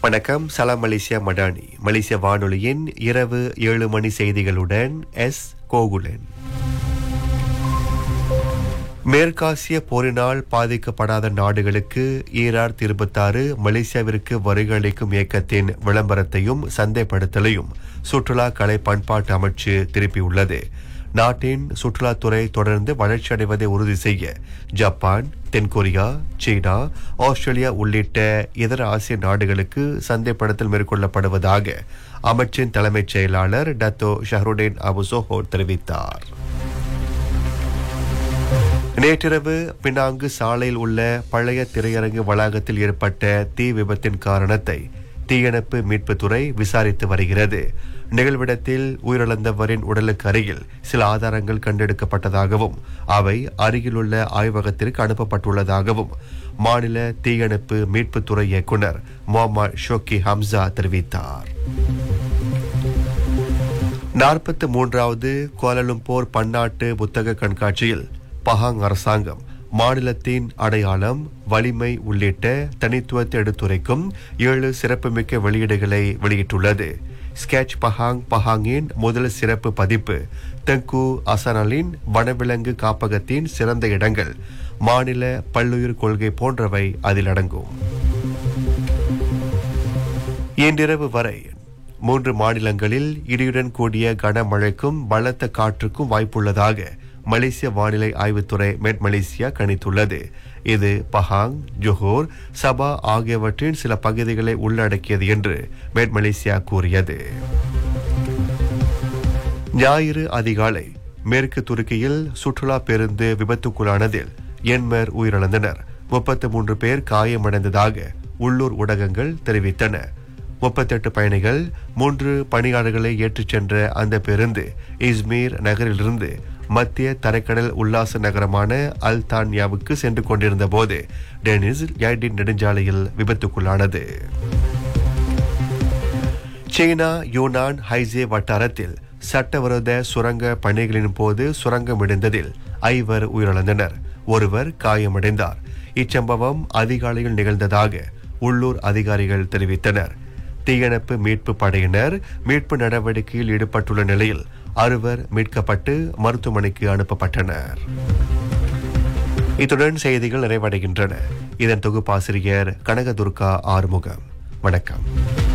வணக்கம் சலாம் மலேசியா மடானி மலேசிய வானொலியின் இரவு ஏழு மணி செய்திகளுடன் எஸ் கோகுலன் மேற்காசிய போரினால் பாதிக்கப்படாத நாடுகளுக்கு ஈரார் இருபத்தாறு மலேசியாவிற்கு வருகை அளிக்கும் இயக்கத்தின் விளம்பரத்தையும் சந்தைப்படுத்தலையும் சுற்றுலா கலை பண்பாட்டு அமைச்சு திருப்பியுள்ளது நாட்டின் சுற்றுலாத்துறை தொடர்ந்து வளர்ச்சியடைவதை உறுதி செய்ய ஜப்பான் தென்கொரியா சீனா ஆஸ்திரேலியா உள்ளிட்ட இதர ஆசிய நாடுகளுக்கு சந்தைப்படுத்தல் மேற்கொள்ளப்படுவதாக அமைச்சின் தலைமைச் செயலாளர் டத்தோ ஷஹருடேன் அபுசோஹோ தெரிவித்தார் நேற்றிரவு பினாங்கு சாலையில் உள்ள பழைய திரையரங்கு வளாகத்தில் ஏற்பட்ட தீ விபத்தின் காரணத்தை தீயணைப்பு மீட்புத்துறை விசாரித்து வருகிறது நிகழ்விடத்தில் உயிரிழந்தவரின் உடலுக்கு அருகில் சில ஆதாரங்கள் கண்டெடுக்கப்பட்டதாகவும் அவை அருகிலுள்ள ஆய்வகத்திற்கு அனுப்பப்பட்டுள்ளதாகவும் மாநில தீயணைப்பு மீட்புத்துறை இயக்குனர் முகமது ஷோக்கி ஹம்சா தெரிவித்தார் நாற்பத்தி மூன்றாவது கோலலும்போர் பன்னாட்டு புத்தக கண்காட்சியில் பஹாங் அரசாங்கம் மாநிலத்தின் அடையாளம் வலிமை உள்ளிட்ட தனித்துவத்தை எடுத்துரைக்கும் ஏழு சிறப்புமிக்க வெளியீடுகளை வெளியிட்டுள்ளது ஸ்கெச் பஹாங் பஹாங்கின் முதல் சிறப்பு பதிப்பு தெங்கு அசனலின் வனவிலங்கு காப்பகத்தின் சிறந்த இடங்கள் மாநில பல்லுயிர் கொள்கை போன்றவை அதில் அடங்கும் இன்றிரவு வரை மூன்று மாநிலங்களில் இடியுடன் கூடிய கனமழைக்கும் பலத்த காற்றுக்கும் வாய்ப்புள்ளதாக மலேசிய வானிலை ஆய்வுத்துறை மெட் மலேசியா கணித்துள்ளது இது பஹாங் ஜொஹோர் சபா ஆகியவற்றின் சில பகுதிகளை உள்ளடக்கியது என்று மெட் மலேசியா கூறியது ஞாயிறு அதிகாலை மேற்கு துருக்கியில் சுற்றுலா பேருந்து விபத்துக்குள்ளானதில் எண்மர் உயிரிழந்தனர் முப்பத்தி மூன்று பேர் காயமடைந்ததாக உள்ளூர் ஊடகங்கள் தெரிவித்தன முப்பத்தெட்டு பயணிகள் மூன்று பணியாளர்களை ஏற்றிச் சென்ற அந்த பேருந்து இஸ்மீர் நகரிலிருந்து மத்திய தரைக்கடல் உல்லாச நகரமான அல் தான்யாவுக்கு சென்று கொண்டிருந்த போது டெனிஸ் யாய்டின் நெடுஞ்சாலையில் விபத்துக்குள்ளானது சீனா யூனான் ஹைசே வட்டாரத்தில் சட்டவிரோத சுரங்க பணிகளின் போது சுரங்கம் இடிந்ததில் ஐவர் உயிரிழந்தனர் ஒருவர் காயமடைந்தார் இச்சம்பவம் அதிகாலையில் நிகழ்ந்ததாக உள்ளூர் அதிகாரிகள் தெரிவித்தனர் தீயணைப்பு மீட்பு படையினர் மீட்பு நடவடிக்கையில் ஈடுபட்டுள்ள நிலையில் அறுவர் மீட்கப்பட்டு மருத்துவமனைக்கு அனுப்பப்பட்டனர் இத்துடன் செய்திகள் நிறைவடைகின்றன இதன் தொகுப்பாசிரியர் கனகதுர்கா ஆறுமுகம் வணக்கம்